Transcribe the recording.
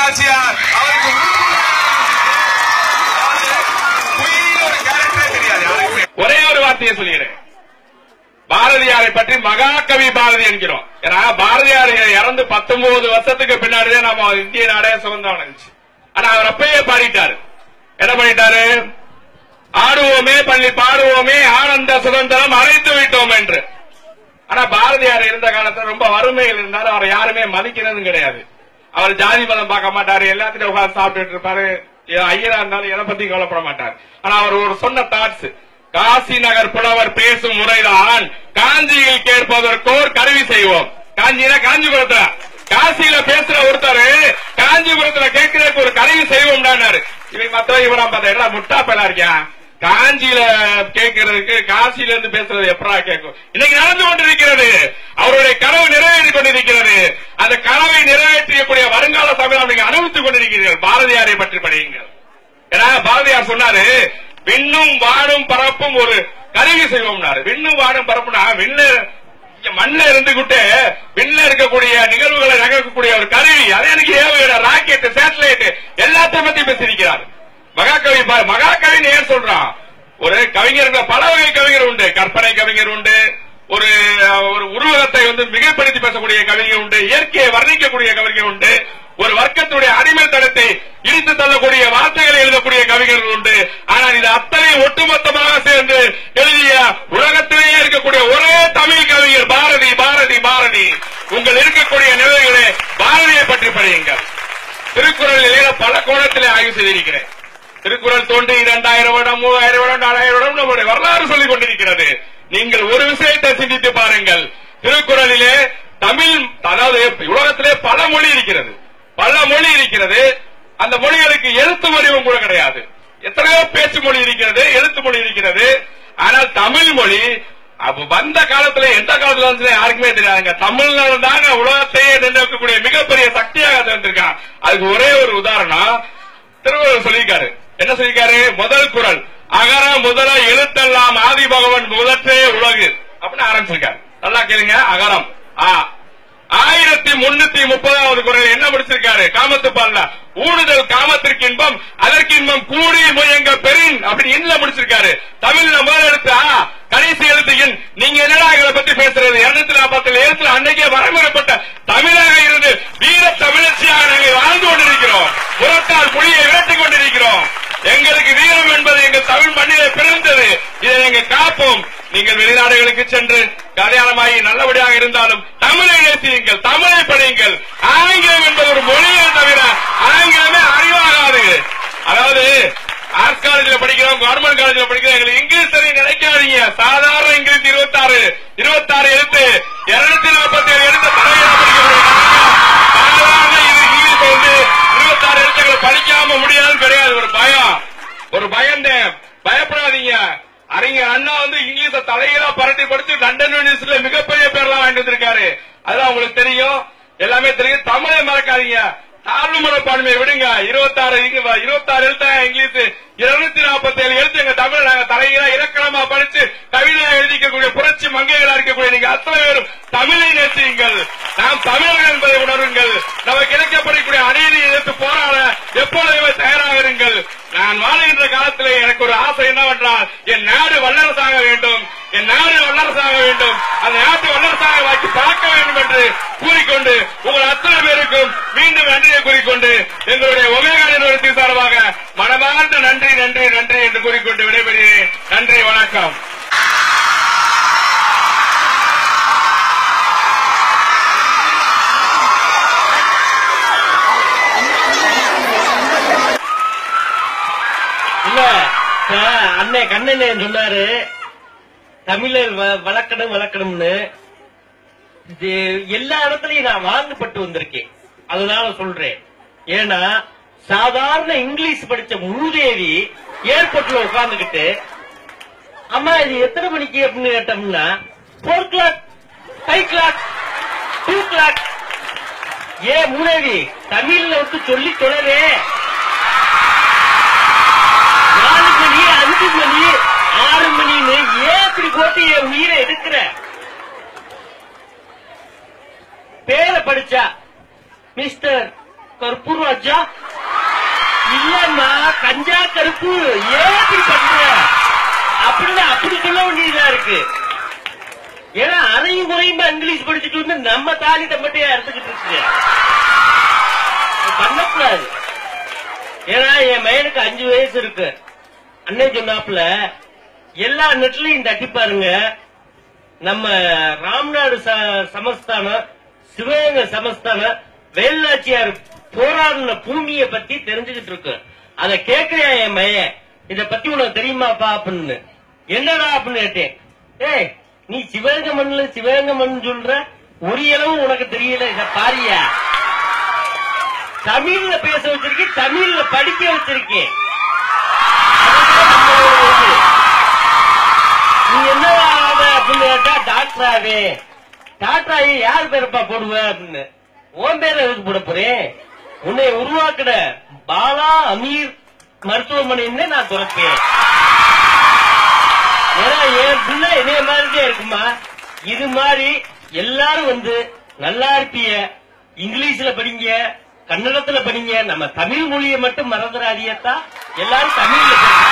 நாச்சியார் அவருக்கு குயில்னு ஒரு கேரக்டரே தெரியாது யாருக்குமே ஒரே ஒரு வார்த்தையை சொல்லிடுறேன் பாரதியாரை பற்றி மகாகவி பாரதி என்கிறோம் ஏன்னா பாரதியார் இறந்து பத்தொன்பது வருஷத்துக்கு பின்னாடிதான் நம்ம இந்திய நாடே சுதந்திரம் அடைஞ்சிச்சு ஆனா அவர் அப்பயே பாடிட்டாரு என்ன பண்ணிட்டாரு ஆடுவோமே பள்ளி பாடுவோமே ஆனந்த சுதந்திரம் அழைத்து விட்டோம் என்று ஆனா பாரதியார் இருந்த காலத்துல ரொம்ப வறுமையில் இருந்தாரு அவரை யாருமே மதிக்கிறதும் கிடையாது அவர் ஜாதி மதம் பார்க்க மாட்டாரு எல்லாத்திலும் உட்கார்ந்து சாப்பிட்டுட்டு இருப்பாரு ஏ- ஐயரா இருந்தாலும் எதை பத்தி கவலைப்பட மாட்டார் ஆனா அவர் ஒரு சொன்ன தாட்ஸ் காசி நகர் புலவர் பேசும் முறைதான் காஞ்சியில் கேட்பதற்கோர் கருவி செய்வோம் காஞ்சினா காஞ்சிபுரத்துல காசியில பேசுற ஒருத்தர் காஞ்சிபுரத்துல கேட்கறதுக்கு ஒரு கருவி செய்வோம்டாரு இவன் மத்த இவரா பார்த்தா என்ன முட்டா பேலா இருக்கியா காஞ்சியில கேட்கறதுக்கு காசியில இருந்து பேசுறது எப்படா கேட்கும் இன்னைக்கு நடந்து கொண்டிருக்கிறது அவருடைய கனவு நிறைவேறிக் கொண்டிருக்கிறது அந்த கனவை நிறைவேற்றியக்கூடிய வருங்கால சபையில் நீங்க அனுபவித்துக் கொண்டிருக்கிறீர்கள் பாரதியாரை பற்றி படியுங்கள் ஏன்னா பாரதியார் சொன்னாரு விண்ணும் வானும் பரப்பும் ஒரு கருவி செய்வோம்னாரு விண்ணும் வானும் பரப்புனா விண்ண இங்க மண்ணில் இருந்துகிட்டு விண்ணில் இருக்கக்கூடிய நிகழ்வுகளை நகர்க்கக்கூடிய ஒரு கருவி அதே எனக்கு ஏவுகிற ராக்கெட் சேட்டலைட் எல்லாத்தையும் பத்தி பேசியிருக்கிறார் மகாகவி பா- மகாகவின்னு ஏன் சொல்றான் ஒரு கவிஞர்கள் பல வகை கவிஞர் உண்டு கற்பனை கவிஞர் உண்டு ஒரு அஹ், ஒரு உருவகத்தை வந்து மிகைப்படுத்தி பேசக்கூடிய கவிஞர் உண்டு இயற்கையை வர்ணிக்கக்கூடிய கவிஞர் உண்டு ஒரு வர்க்கத்துடைய அடிமைத்தனத்தை இடித்து தள்ளக்கூடிய வார்த்தைகளை எழுதக்கூடிய கவிஞர்கள் உண்டு ஆனால் இது அத்தனை ஒட்டுமொத்தமாக சேர்ந்து எழுதிய உலகத்திலேயே இருக்கக்கூடிய ஒரே தமிழ் கவிஞர் பாரதி பாரதி பாரதி உங்கள் இருக்கக்கூடிய நிலைகளே பாரதியை பற்றி படியுங்கள் திருக்குறளிலே பல கோணத்திலே ஆய்வு செய்திருக்கிறேன் திருக்குறள் தோன்றி இரண்டாயிரம் வருடம் மூவாயிரம் வருடம் நாலாயிரம் வருடம் நம்முடைய வரலாறு சொல்லிக் கொண்டிருக்கிறது நீங்கள் ஒரு விஷயத்தை சிந்தித்து பாருங்கள் திருக்குறளிலே தமிழ் அதாவது உலகத்திலே பல மொழி இருக்கிறது பல மொழி இருக்கிறது அந்த மொழிகளுக்கு எழுத்து வடிவம் கூட கிடையாது எத்தனையோ பேச்சு மொழி இருக்கிறது எழுத்து மொழி இருக்கிறது ஆனால் தமிழ் மொழி அப்ப வந்த காலத்துல எந்த காலத்துல வந்து யாருக்குமே தெரியாதுங்க தமிழ்நாடு தாங்க உலகத்தையே நிர்ணயிக்கக்கூடிய மிகப்பெரிய சக்தியாக அது வந்திருக்கான் அதுக்கு ஒரே ஒரு உதாரணம் திருவள்ளுவர் சொல்லியிருக்காரு என்ன சொல்லியிருக்காரு முதல் குரல் அகர முதல எழுத்தெல்லாம் ஆதி பகவன் முதற்றே உலகு அப்படின்னு ஆரம்பிச்சிருக்காரு நல்லா கேளுங்க அகரம் ஆ ஆயிரத்தி முன்னூத்தி முப்பதாவது குரல் என்ன முடிச்சிருக்காரு காமத்து பால்ல ஊடுதல் காமத்திற்கு இன்பம் அதற்கு இன்பம் கூடி முயங்க பெரின் அப்படி இன்ன முடிச்சிருக்காரு தமிழ்ல முதல் எழுத்து ஆ கடைசி எழுத்து இன் நீங்க என்னடா எங்களை பத்தி பேசுறது இருநூத்தி நாற்பத்தி எழுத்துல அன்னைக்கே வரமுறைப்பட்ட தமிழாக இருந்து வீர தமிழச்சியாக நாங்கள் வாழ்ந்து கொண்டிருக்கிறோம் புறத்தால் மொழியை விரட்டிக் கொண்டிருக்கிறோம் எங்களுக்கு வீரம் என்பது எங்கள் தமிழ் மண்ணிலே பிறந்தது இதை நீங்க காப்போம் நீங்கள் வெளிநாடுகளுக்கு சென்று கல்யாணமாகி நல்லபடியாக இருந்தாலும் தமிழை நேசியுங்கள் தமிழை படியுங்கள் ஆங்கிலம் என்பது ஒரு மொழியை தவிர ஆங்கிலமே அறிவாகாது அதாவது ஆர்ட்ஸ் காலேஜ்ல படிக்கிறோம் கவர்மெண்ட் காலேஜ்ல படிக்கிறோம் எங்களுக்கு இங்கிலீஷ் தெரியும் நினைக்காதீங்க சாதாரண இங்கிலீஷ் இருபத்தாறு இருபத்தாறு எழுத்து இருநூத்தி நாற்பத்தி ஏழு எழுத்து தலையில படிக்கக்கூடிய நாங்க சாதாரண இது இங்கிலீஷ் வந்து இருபத்தாறு எழுத்துக்களை படிக்காம முடியாதுன்னு கிடையாது ஒரு பயம் ஒரு பயந்தேன் பயப்படாதீங்க அறிஞர் அண்ணா வந்து இங்கிலீஷ தலையில பரட்டி படிச்சு லண்டன் யூனிவர்சிட்டியில மிகப்பெரிய பேர்லாம் வாங்கிட்டு வந்திருக்காரு அதெல்லாம் உங்களுக்கு தெரியும் எல்லாமே தெரியும் தமிழை மறக்காதீங்க தாழ்வு மனப்பான்மையை விடுங்க இருபத்தாறு இருபத்தாறு எழுத்தா இங்கிலீஷ் இருநூத்தி நாற்பத்தி ஏழு எழுத்து எங்க தமிழ் நாங்க தலையில இலக்கணமா படிச்சு கவிதையா எழுதிக்கக்கூடிய புரட்சி மங்கைகளா இருக்கக்கூடிய நீங்க அத்தனை பேரும் தமிழை நேசியுங்கள் நாம் தமிழர்கள் என்பதை உணருங்கள் நமக்கு கிடைக்கப்படக்கூடிய அநீதியை எதிர்த்து போராட எப்பொழுதுமே தயாராக இருங்கள் நான் வாழுகின்ற காலத்திலே எனக்கு ஒரு ஆசை என்னவென்றால் என் நாடு வல்லரசாக வேண்டும் என் நாடு வல்லரசாக வேண்டும் அந்த நாட்டு வல்லரசாக வாக்கி பார்க்க வேண்டும் என்று கூறிக்கொண்டு உங்கள் அத்தனை பேருக்கும் மீண்டும் நன்றியை கூறிக்கொண்டு எங்களுடைய ஒமேகா நிறுவனத்தின் சார்பாக மனமார்ந்த நன்றி நன்றி நன்றி என்று கூறிக்கொண்டு விடைபெறுகிறேன் நன்றி வணக்கம் இல்ல இப்ப அண்ணே கண்ணண்ணே சொன்னாரு தமிழர் வ- வளர்க்கணும் வளர்க்கணும்னு இது எல்லா இடத்துலயும் நான் வாங்கப்பட்டு வந்திருக்கேன் அதனால சொல்றேன் ஏன்னா சாதாரண இங்கிலீஷ் படிச்ச மூதேவி ஏர்போர்ட்ல உட்கார்ந்துகிட்டு அம்மா இது எத்தனை மணிக்கு அப்படின்னு கேட்டோம்னா four clock five clock two clock ஏ மூதேவி தமிழ்ல வந்து சொல்லி தொடரே நாலு மணி அஞ்சு மணி ஆறு மணின்னு ஏன் இப்படி போட்டு என் உயிரை எடுக்கிற பேரை படிச்சா மிஸ்டர் கருப்பு ராஜா இல்லம்மா கஞ்சா கருப்பு ஏன் இப்படி பண்ற அப்படின்னு அப்படி சொல்ல வேண்டியதா இருக்கு ஏன்னா அரையும் குறையுமா இங்கிலீஷ் படிச்சுட்டு வந்து நம்ம தாலி தம்பட்டையா எடுத்துக்கிட்டு இருக்கு பண்ணக்கூடாது ஏன்னா என் மயனுக்கு அஞ்சு வயசு இருக்கு அண்ணன் சொன்னாப்புல எல்லா நெட்லையும் தட்டி பாருங்க நம்ம ராம்நாடு ச- சமஸ்தானம் சிவகங்கை சமஸ்தானம் வேலுநாச்சியார் போராடின பூமிய பத்தி தெரிஞ்சுக்கிட்டு இருக்கு அத கேட்கிறியா என் மையன் இத பத்தி உனக்கு தெரியுமாப்பா அப்படின்னு என்னடா அப்படின்னு கேட்டேன் ஏய் நீ சிவகங்கை மண்ணுல சிவகங்கை மண் சொல்ற ஒரு இளவு உனக்கு தெரியல இத பாரியா தமிழ்ல பேச வச்சிருக்கேன் தமிழ்ல படிக்க வச்சிருக்கேன் அதுதான் நம்மளோட இது. நீ என்னவா ஆவ அப்படின்னு கேட்டா டாக்டர் ஆவே டாக்டர் ஆகி யார் பேரப்பா போடுவ அப்படின்னு உன் பேரை எதுக்கு போட போறேன் உன்னை உருவாக்குன பாலா அமீர் மருத்துவமனைன்னு நான் துறப்பேன் ஏன்னா என் பிள்ளை என்னைய மாதிரியே இருக்குமா இது மாதிரி எல்லாரும் வந்து நல்லா இருப்பிய இங்கிலீஷ்ல படிங்க கன்னடத்துல படிங்க நம்ம தமிழ் மொழியை மட்டும் மறந்துடாதியத்தா எல்லாரும் தமிழ்ல பேசுங்க